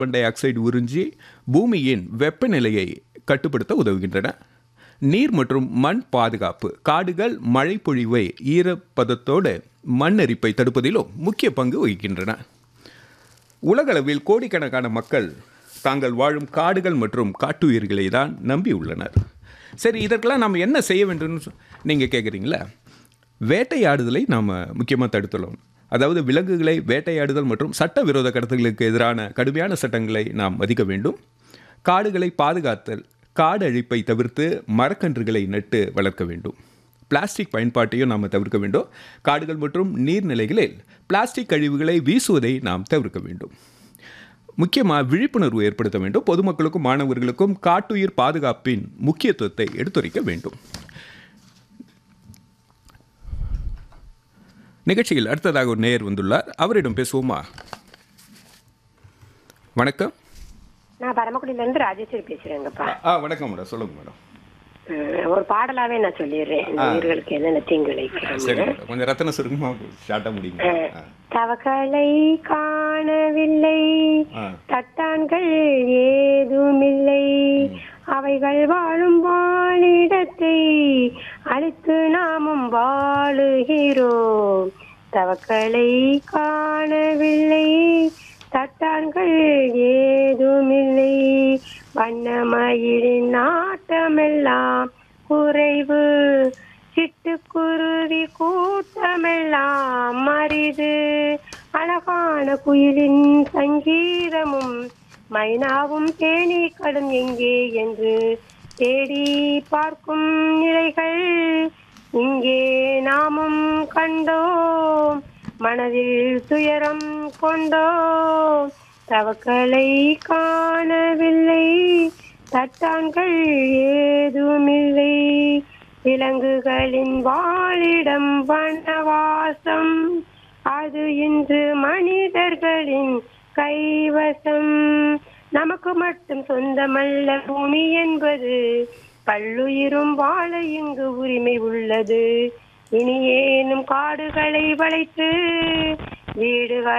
Carbon di oxide உறிஞ்சி பூமியின் வெப்பநிலையை கட்டுப்படுத்த உதவுகின்றன நீர் மற்றும் மண் பாதுகாப்பு காடுகள் மழைப்பொழிவை ஈரப்பதத்தோடு மண் அரிப்பை தடுப்பதிலும் முக்கிய பங்கு வகிக்கின்றன உலகளவில் கோடிக்கணக்கான மக்கள் தாங்கள் வாழும் காடுகள் மற்றும் காட்டுயிர்களை தான் நம்பியுள்ளனர் சரி இதற்கெல்லாம் நாம் என்ன செய்ய வேண்டும்னு நீங்கள் கேட்குறீங்களா வேட்டையாடுதலை நாம் முக்கியமாக தடுத்துள்ளோம் அதாவது விலங்குகளை வேட்டையாடுதல் மற்றும் சட்டவிரோத கடத்தல்களுக்கு எதிரான கடுமையான சட்டங்களை நாம் மதிக்க வேண்டும் காடுகளை பாதுகாத்தல் காடு அழிப்பை தவிர்த்து மரக்கன்றுகளை நட்டு வளர்க்க வேண்டும் பிளாஸ்டிக் பயன்பாட்டையும் நாம் தவிர்க்க வேண்டும் காடுகள் மற்றும் நீர்நிலைகளில் பிளாஸ்டிக் கழிவுகளை வீசுவதை நாம் தவிர்க்க வேண்டும் முக்கியமாக விழிப்புணர்வு ஏற்படுத்த வேண்டும் பொதுமக்களுக்கும் மாணவர்களுக்கும் காட்டுயிர் பாதுகாப்பின் முக்கியத்துவத்தை எடுத்துரைக்க வேண்டும் நிகழ்ச்சியில் அடுத்ததாக ஒரு நேயர் வந்துள்ளார் அவரிடம் பேசுவோமா வணக்கம் நான் பரமக்குடியில இருந்து ராஜேஸ்வரி பேசுறேங்கப்பா ஆ வணக்கம் மேடம் சொல்லுங்க மேடம் அஹ் ஒரு பாடலாவே நான் சொல்லிடுறேன் இந்த உயிர்களுக்கு என்னென்ன தீங்கு விளைவிக்கிறோம் சரி மேடம் கொஞ்சம் ரத்தன சுருக்கமாக ஷார்ட்டாக முடியுங்க ஆ. தவக்களை காணவில்லை ஆ தட்டான்கள் ஏதுமில்லை அவைகள் வாழும் வாழிடத்தை அழித்து நாமும் வாழுகிறோம் தவக்களை காணவில்லை தட்டான்கள் ஏதுமில்லை வண்ணமயிலின் நாட்டமெல்லாம் குறைவு சிட்டுக்குருவி கூட்டமெல்லாம் மரிது அழகான குயிலின் சங்கீதமும் மைனாவும் தேனீக்களும் எங்கே என்று தேடி பார்க்கும் நிலைகள் இங்கே நாமும் கண்டோம் மனதில் துயரம் கொண்டோம் தவக்களை காணவில்லை தட்டான்கள் ஏதுமில்லை விலங்குகளின் வாழிடம் வனவாசம் அது இன்று மனிதர்களின் கைவசம் நமக்கு மட்டும் சொந்தமல்ல பூமி என்பது பல்லுயிரும் வாழ இங்கு உரிமை உள்ளது இனி ஏனும் காடுகளை வளைத்து வீடுகள்